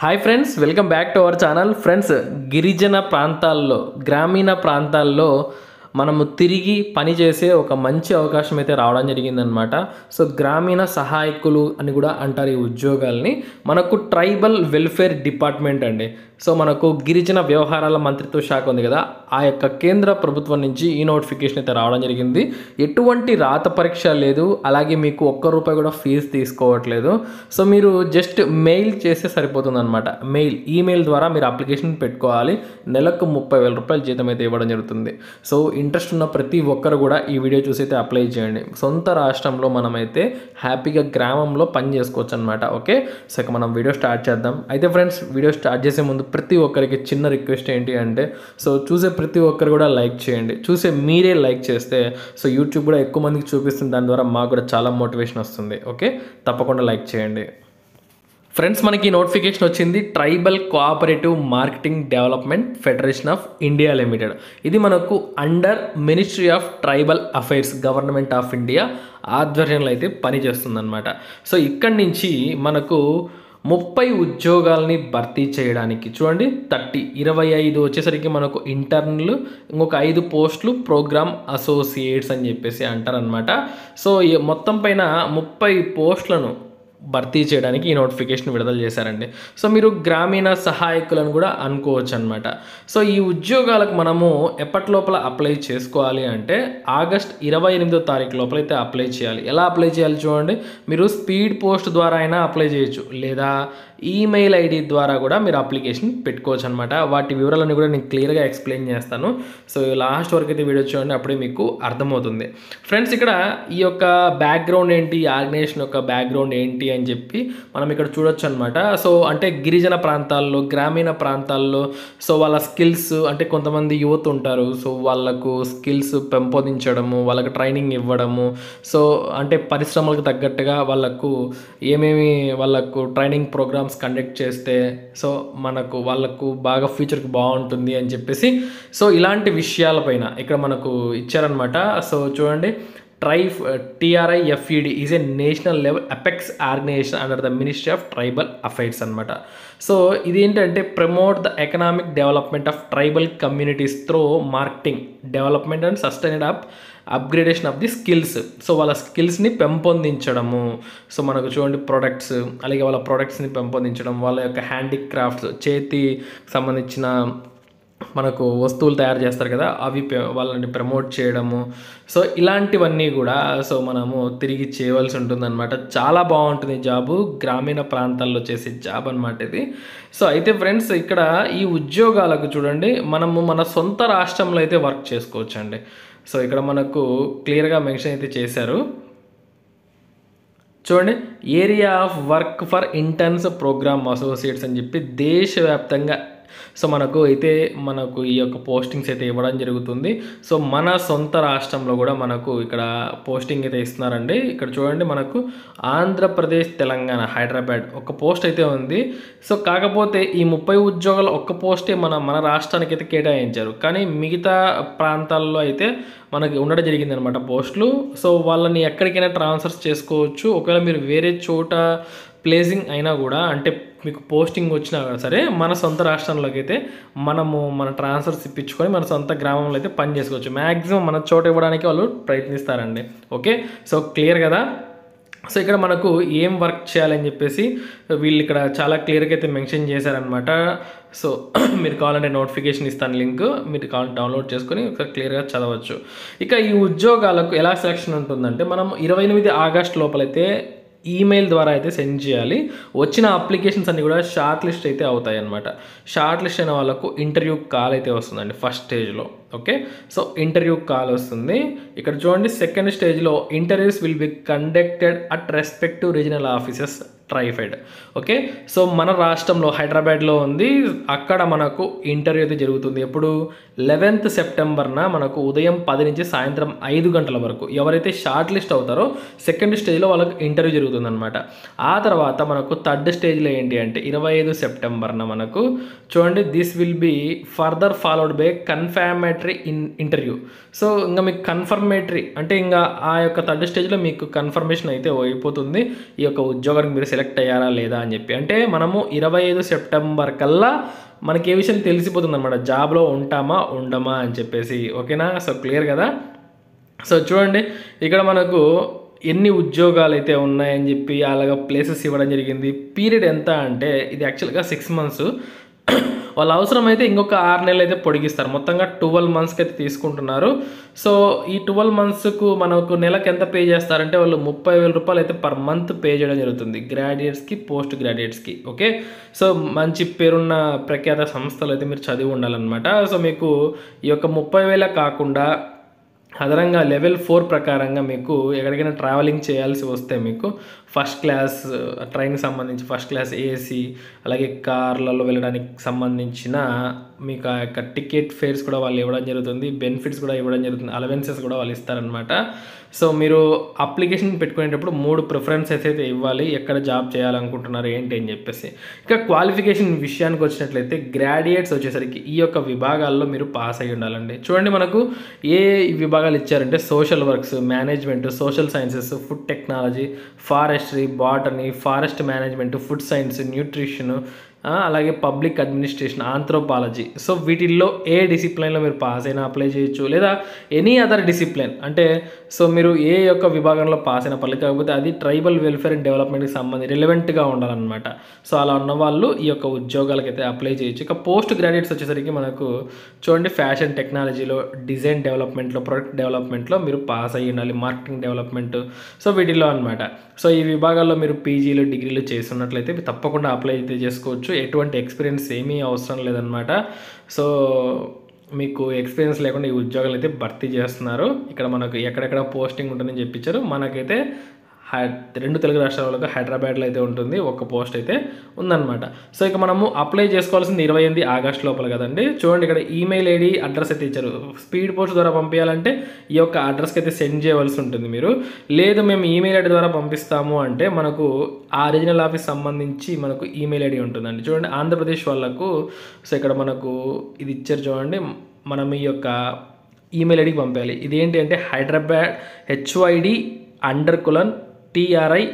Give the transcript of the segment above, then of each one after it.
hi friends welcome back to our channel friends గిరిజన ప్రాంతాల్లో గ్రామీణ ప్రాంతాల్లో మనము తిరిగి పనిచేసే ఒక మంచి అవకాశం అయితే రావడం జరిగిందనమాట సో గ్రామీణ సహాయకులు అని కూడా అంటారు ఈ ఉద్యోగాల్ని మనకు ట్రైబల్ వెల్ఫేర్ డిపార్ట్మెంట్ అండి సో మనకు గిరిజన వ్యవహారాల మంత్రిత్వ శాఖ ఉంది కదా ఆ యొక్క కేంద్ర ప్రభుత్వం నుంచి ఈ నోటిఫికేషన్ అయితే రావడం జరిగింది ఎటువంటి రాత పరీక్ష లేదు అలాగే మీకు ఒక్క రూపాయి కూడా ఫీజు తీసుకోవట్లేదు సో మీరు జస్ట్ మెయిల్ చేస్తే సరిపోతుంది అనమాట మెయిల్ ఈమెయిల్ ద్వారా మీరు అప్లికేషన్ పెట్టుకోవాలి నెలకు ముప్పై వేల రూపాయల జీతం అయితే ఇవ్వడం జరుగుతుంది సో ఇంట్రెస్ట్ ఉన్న ప్రతి ఒక్కరు కూడా ఈ వీడియో చూసి అయితే అప్లై చేయండి సొంత రాష్ట్రంలో మనమైతే హ్యాపీగా గ్రామంలో పని చేసుకోవచ్చు అనమాట ఓకే సో ఇక మనం వీడియో స్టార్ట్ చేద్దాం అయితే ఫ్రెండ్స్ వీడియో స్టార్ట్ చేసే ముందు ప్రతి ఒక్కరికి చిన్న రిక్వెస్ట్ ఏంటి అంటే సో చూసే ప్రతి ఒక్కరు కూడా లైక్ చేయండి చూసే మీరే లైక్ చేస్తే సో యూట్యూబ్ కూడా ఎక్కువ మందికి చూపిస్తుంది దాని ద్వారా మాకు కూడా చాలా మోటివేషన్ వస్తుంది ఓకే తప్పకుండా లైక్ చేయండి ఫ్రెండ్స్ మనకి నోటిఫికేషన్ వచ్చింది tribal cooperative marketing development federation of India limited ఇది మనకు under ministry of tribal affairs government of India ఆధ్వర్యంలో అయితే పనిచేస్తుందన్నమాట సో ఇక్కడి నుంచి మనకు ముప్పై ఉద్యోగాల్ని భర్తీ చేయడానికి చూడండి థర్టీ ఇరవై ఐదు వచ్చేసరికి మనకు ఇంటర్న్లు ఇంకొక ఐదు పోస్టులు ప్రోగ్రామ్ అసోసియేట్స్ అని చెప్పేసి అంటారనమాట సో ఈ మొత్తం పైన ముప్పై పోస్టులను భర్తీ చేయడానికి ఈ నోటిఫికేషన్ విడుదల చేశారండి సో మీరు గ్రామీణ సహాయకులను కూడా అనుకోవచ్చు అనమాట సో ఈ ఉద్యోగాలకు మనము ఎప్పటి లోపల అప్లై చేసుకోవాలి అంటే ఆగస్ట్ ఇరవై ఎనిమిదో తారీఖు లోపల అయితే అప్లై చేయాలి ఎలా అప్లై చేయాలి చూడండి మీరు స్పీడ్ పోస్ట్ ద్వారా అయినా అప్లై చేయొచ్చు లేదా ఈమెయిల్ ఐడి ద్వారా కూడా మీరు అప్లికేషన్ పెట్టుకోవచ్చు అనమాట వాటి వివరాలను కూడా నేను క్లియర్గా ఎక్స్ప్లెయిన్ చేస్తాను సో లాస్ట్ వరకు అయితే వీడియో చూడండి అప్పుడే మీకు అర్థమవుతుంది ఫ్రెండ్స్ ఇక్కడ ఈ యొక్క బ్యాక్గ్రౌండ్ ఏంటి ఈ ఆర్గనైజేషన్ యొక్క బ్యాక్గ్రౌండ్ ఏంటి అని చెప్పి మనం ఇక్కడ చూడొచ్చు అనమాట సో అంటే గిరిజన ప్రాంతాల్లో గ్రామీణ ప్రాంతాల్లో సో వాళ్ళ స్కిల్స్ అంటే కొంతమంది యువత ఉంటారు సో వాళ్ళకు స్కిల్స్ పెంపొందించడము వాళ్ళకి ట్రైనింగ్ ఇవ్వడము సో అంటే పరిశ్రమలకు తగ్గట్టుగా వాళ్ళకు ఏమేమి వాళ్ళకు ట్రైనింగ్ ప్రోగ్రామ్స్ కండక్ట్ చేస్తే సో మనకు వాళ్ళకు బాగా ఫ్యూచర్కి బాగుంటుంది అని చెప్పేసి సో ఇలాంటి విషయాలపైన ఇక్కడ మనకు ఇచ్చారనమాట సో చూడండి ట్రై TRIFED is a national level apex organisation under the ministry of tribal affairs అనమాట సో ఇది ఏంటంటే promote the economic development of tribal communities through marketing development and sustained up upgradation of the skills so వాళ్ళ స్కిల్స్ని పెంపొందించడము so మనకు చూడండి products అలాగే వాళ్ళ ప్రొడక్ట్స్ని పెంపొందించడం వాళ్ళ యొక్క హ్యాండిక్రాఫ్ట్స్ చేతి సంబంధించిన మనకు వస్తువులు తయారు చేస్తారు కదా అవి పె- వాళ్ళని ప్రమోట్ చేయడము సో ఇలాంటివన్నీ కూడా సో మనము తిరిగి చేయవలసి ఉంటుందన్నమాట చాలా బాగుంటుంది జాబు గ్రామీణ ప్రాంతాల్లో చేసే జాబ్ అనమాట ఇది సో అయితే ఫ్రెండ్స్ ఇక్కడ ఈ ఉద్యోగాలకు చూడండి మనము మన సొంత రాష్ట్రంలో అయితే వర్క్ చేసుకోవచ్చండి సో ఇక్కడ మనకు క్లియర్గా మెన్షన్ అయితే చేశారు చూడండి area of work for interns programme associates అని చెప్పి దేశవ్యాప్తంగా సో మనకు అయితే మనకు ఈ యొక్క పోస్టింగ్స్ అయితే ఇవ్వడం జరుగుతుంది సో మన సొంత రాష్ట్రంలో కూడా మనకు ఇక్కడ పోస్టింగ్ అయితే ఇస్తున్నారండి ఇక్కడ చూడండి మనకు ఆంధ్రప్రదేశ్ తెలంగాణ హైదరాబాద్ ఒక పోస్ట్ అయితే ఉంది సో కాకపోతే ఈ ముప్పై ఉద్యోగాలు ఒక్క పోస్టే మన మన రాష్ట్రానికి అయితే కేటాయించారు కానీ మిగతా ప్రాంతాల్లో అయితే మనకి ఉండడం జరిగింది అనమాట పోస్టులు సో వాళ్ళని ఎక్కడికైనా ట్రాన్స్ఫర్స్ చేసుకోవచ్చు ఒకవేళ మీరు వేరే చోట ప్లేసింగ్ అయినా కూడా అంటే మీకు పోస్టింగ్ వచ్చినా కూడా సరే మన సొంత రాష్ట్రంలోకి అయితే మనము మన ట్రాన్స్ఫర్స్ ఇప్పించుకొని మన సొంత గ్రామంలో అయితే పని చేసుకోవచ్చు మ్యాక్సిమం మన చోట ఇవ్వడానికి వాళ్ళు ప్రయత్నిస్తారండి ఓకే సో క్లియర్ కదా సో ఇక్కడ మనకు ఏం వర్క్ చేయాలని చెప్పేసి వీళ్ళు ఇక్కడ చాలా క్లియర్గా అయితే మెన్షన్ చేశారనమాట సో మీరు కావాలంటే నోటిఫికేషన్ ఇస్తాను లింక్ మీరు కావాలంటే డౌన్లోడ్ చేసుకొని ఒకసారి క్లియర్గా చదవచ్చు ఇక ఈ ఉద్యోగాలకు ఎలా సెలక్షన్ ఉంటుందంటే మనం ఇరవై ఎనిమిది ఆగస్ట్ లోపలైతే ఈమెయిల్ ద్వారా అయితే సెండ్ చేయాలి వచ్చిన అప్లికేషన్స్ అన్ని కూడా షార్ట్ లిస్ట్ అయితే అవుతాయి అనమాట షార్ట్ లిస్ట్ అయిన వాళ్ళకు ఇంటర్వ్యూ కాల్ అయితే వస్తుందండి ఫస్ట్ స్టేజ్లో ఓకే సో ఇంటర్వ్యూ కాల్ వస్తుంది ఇక్కడ చూడండి సెకండ్ స్టేజ్లో interviews will be conducted at respective regional offices TRIFED okay so మన రాష్ట్రంలో హైదరాబాద్లో ఉంది అక్కడ మనకు ఇంటర్వ్యూ అయితే జరుగుతుంది ఎప్పుడు లెవెన్త్ సెప్టెంబర్న మనకు ఉదయం పది నుంచి సాయంత్రం ఐదు గంటల వరకు ఎవరైతే షార్ట్ లిస్ట్ అవుతారో సెకండ్ స్టేజ్లో వాళ్ళకి ఇంటర్వ్యూ జరుగుతుంది అనమాట ఆ తర్వాత మనకు థర్డ్ స్టేజ్లో ఏంటి అంటే ఇరవై ఐదు సెప్టెంబర్న మనకు చూడండి this will be further followed by confirmatory in interview so ఇంకా మీకు కన్ఫర్మేటరీ అంటే ఇంకా ఆ యొక్క థర్డ్ స్టేజ్లో మీకు కన్ఫర్మేషన్ అయితే అయిపోతుంది ఈ యొక్క ఉద్యోగానికి మీరు సెలెక్ట్ సెలెక్ట్ అయ్యారా లేదా అని చెప్పి అంటే మనము ఇరవై ఐదు సెప్టెంబర్ కల్లా మనకి ఏ విషయం తెలిసిపోతుంది అనమాట జాబ్లో ఉంటామా ఉండమా అని చెప్పేసి ఓకేనా సో క్లియర్ కదా సో చూడండి ఇక్కడ మనకు ఎన్ని ఉద్యోగాలు అయితే ఉన్నాయని చెప్పి అలాగా ప్లేసెస్ ఇవ్వడం జరిగింది పీరియడ్ ఎంత అంటే ఇది యాక్చువల్గా సిక్స్ మంత్స్ వాళ్ళ అవసరం అయితే ఇంకొక ఆరు నెలలు అయితే పొడిగిస్తారు మొత్తంగా ట్వెల్వ్ మంత్స్కి అయితే తీసుకుంటున్నారు సో ఈ ట్వెల్వ్ మంత్స్కు మనకు నెలకు ఎంత పే చేస్తారంటే వాళ్ళు ముప్పై వేల రూపాయలు అయితే పర్ మంత్ పే చేయడం జరుగుతుంది గ్రాడ్యుయేట్స్కి పోస్ట్ గ్రాడ్యుయేట్స్కి ఓకే సో మంచి పేరున్న ప్రఖ్యాత సంస్థలు అయితే మీరు చదివి ఉండాలన్నమాట సో మీకు ఈ యొక్క ముప్పై వేల కాకుండా అదనంగా లెవెల్ ఫోర్ ప్రకారంగా మీకు ఎక్కడికైనా ట్రావెలింగ్ చేయాల్సి వస్తే మీకు ఫస్ట్ క్లాస్ ట్రైన్కి సంబంధించి ఫస్ట్ క్లాస్ ఏసీ అలాగే కార్లలో వెళ్ళడానికి సంబంధించిన మీకు ఆ యొక్క టికెట్ ఫేర్స్ కూడా వాళ్ళు ఇవ్వడం జరుగుతుంది బెనిఫిట్స్ కూడా ఇవ్వడం జరుగుతుంది అలవెన్సెస్ కూడా వాళ్ళు ఇస్తారనమాట సో మీరు అప్లికేషన్ పెట్టుకునేటప్పుడు మూడు ప్రిఫరెన్సెస్ అయితే ఇవ్వాలి ఎక్కడ జాబ్ చేయాలనుకుంటున్నారు ఏంటి అని చెప్పేసి ఇక క్వాలిఫికేషన్ విషయానికి వచ్చినట్లయితే గ్రాడ్యుయేట్స్ వచ్చేసరికి ఈ యొక్క విభాగాల్లో మీరు పాస్ అయి ఉండాలండి చూడండి మనకు ఏ విభాగాలు ఇచ్చారంటే social works management social sciences food technology forestry botany forest management food science nutrition అలాగే పబ్లిక్ అడ్మినిస్ట్రేషన్ ఆంథ్రోపాలజీ సో వీటిల్లో ఏ డిసిప్లైన్లో మీరు పాస్ అయినా అప్లై చేయొచ్చు లేదా ఎనీ అదర్ డిసిప్లిన్ అంటే సో మీరు ఏ యొక్క విభాగంలో పాస్ అయినా పర్లేదు కాకపోతే అది ట్రైబల్ వెల్ఫేర్ అండ్ డెవలప్మెంట్కి సంబంధించి రిలవెంట్గా ఉండాలన్నమాట సో అలా ఉన్న వాళ్ళు ఈ యొక్క ఉద్యోగాలకి అయితే అప్లై చేయొచ్చు ఇక పోస్ట్ గ్రాడ్యుయేట్స్ వచ్చేసరికి మనకు చూడండి ఫ్యాషన్ టెక్నాలజీలో డిజైన్ డెవలప్మెంట్లో ప్రొడక్ట్ డెవలప్మెంట్లో మీరు పాస్ అయ్యి ఉండాలి మార్కెటింగ్ డెవలప్మెంట్ సో వీటిలో అనమాట సో ఈ విభాగాల్లో మీరు పీజీలు డిగ్రీలు చేస్తున్నట్లయితే మీరు తప్పకుండా అప్లై అయితే చేసుకోవచ్చు ఎటువంటి ఎక్స్పీరియన్స్ ఏమీ అవసరం లేదనమాట సో మీకు ఎక్స్పీరియన్స్ లేకుండా ఈ ఉద్యోగాలు అయితే భర్తీ చేస్తున్నారు ఇక్కడ మనకు ఎక్కడెక్కడ పోస్టింగ్ ఉంటుందని చెప్పించారు మనకైతే హై రెండు తెలుగు రాష్ట్రాలకు హైదరాబాద్లో అయితే ఉంటుంది ఒక పోస్ట్ అయితే ఉందన్నమాట సో ఇక మనము అప్లై చేసుకోవాల్సింది ఇరవై ఎనిమిది ఆగస్ట్ లోపల కదండి చూడండి ఇక్కడ ఈమెయిల్ ఐడి అడ్రస్ అయితే ఇచ్చారు స్పీడ్ పోస్ట్ ద్వారా పంపించాలంటే ఈ యొక్క అడ్రస్కి అయితే సెండ్ చేయవలసి ఉంటుంది మీరు లేదు మేము ఈమెయిల్ ఐడి ద్వారా పంపిస్తాము అంటే మనకు ఆ రీజనల్ ఆఫీస్ సంబంధించి మనకు ఈమెయిల్ ఐడి ఉంటుందండి చూడండి ఆంధ్రప్రదేశ్ వాళ్ళకు సో ఇక్కడ మనకు ఇది ఇచ్చారు చూడండి మనం ఈ యొక్క ఈమెయిల్ ఐడికి పంపించాలి ఇదేంటి అంటే హైదరాబాద్ హెచ్వైడి అండర్ కులన్ టిఆర్ఐ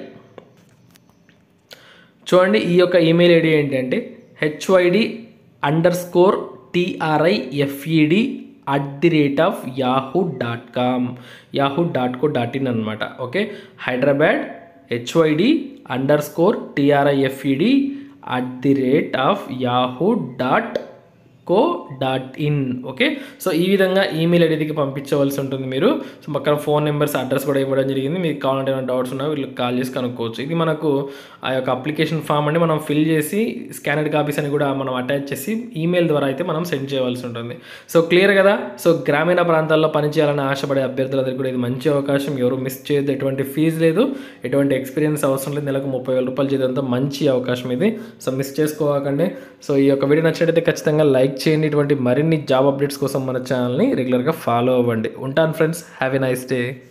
చూడండి ఈ యొక్క ఈమెయిల్ ఐడి ఏంటంటే HYD underscore TRI FED at the rate of Yahoo dot com Yahoo dot co dot in అనమాట okay Hyderabad HYD underscore TRI FED at the rate of Yahoo dot co dot in okay so ఈ విధంగా email ఐడికి పంపించవలసి ఉంటుంది మీరు so పక్కన phone numbers address కూడా ఇవ్వడం జరిగింది మీకు కావాలంటే ఏమైనా డౌట్స్ ఉన్నా వీళ్ళకి కాల్ చేసి కనుక్కోవచ్చు ఇది మనకు ఆ యొక్క అప్లికేషన్ ఫామ్ అండి మనం ఫిల్ చేసి స్కానర్డ్ కాపీస్ అని కూడా మనం అటాచ్ చేసి ఈమెయిల్ ద్వారా అయితే మనం సెండ్ చేయవలసి ఉంటుంది సో క్లియర్ కదా సో గ్రామీణ ప్రాంతాల్లో పనిచేయాలని ఆశపడే అభ్యర్థులందరికీ కూడా ఇది మంచి అవకాశం ఎవరు మిస్ చేయదు ఎటువంటి ఫీజు లేదు ఎటువంటి ఎక్స్పీరియన్స్ అవసరం లేదు నెలకు ముప్పై వేల రూపాయలు చేసేంత మంచి అవకాశం ఇది సో మిస్ చేసుకోవాకండి సో ఈ యొక్క వీడియో నచ్చినట్టయితే ఖచ్చితంగా లైక్ చేయండి ఇటువంటి మరిన్ని జాబ్ అప్డేట్స్ కోసం మన ఛానల్ని రెగ్యులర్గా ఫాలో అవ్వండి ఉంటాను friends have a nice day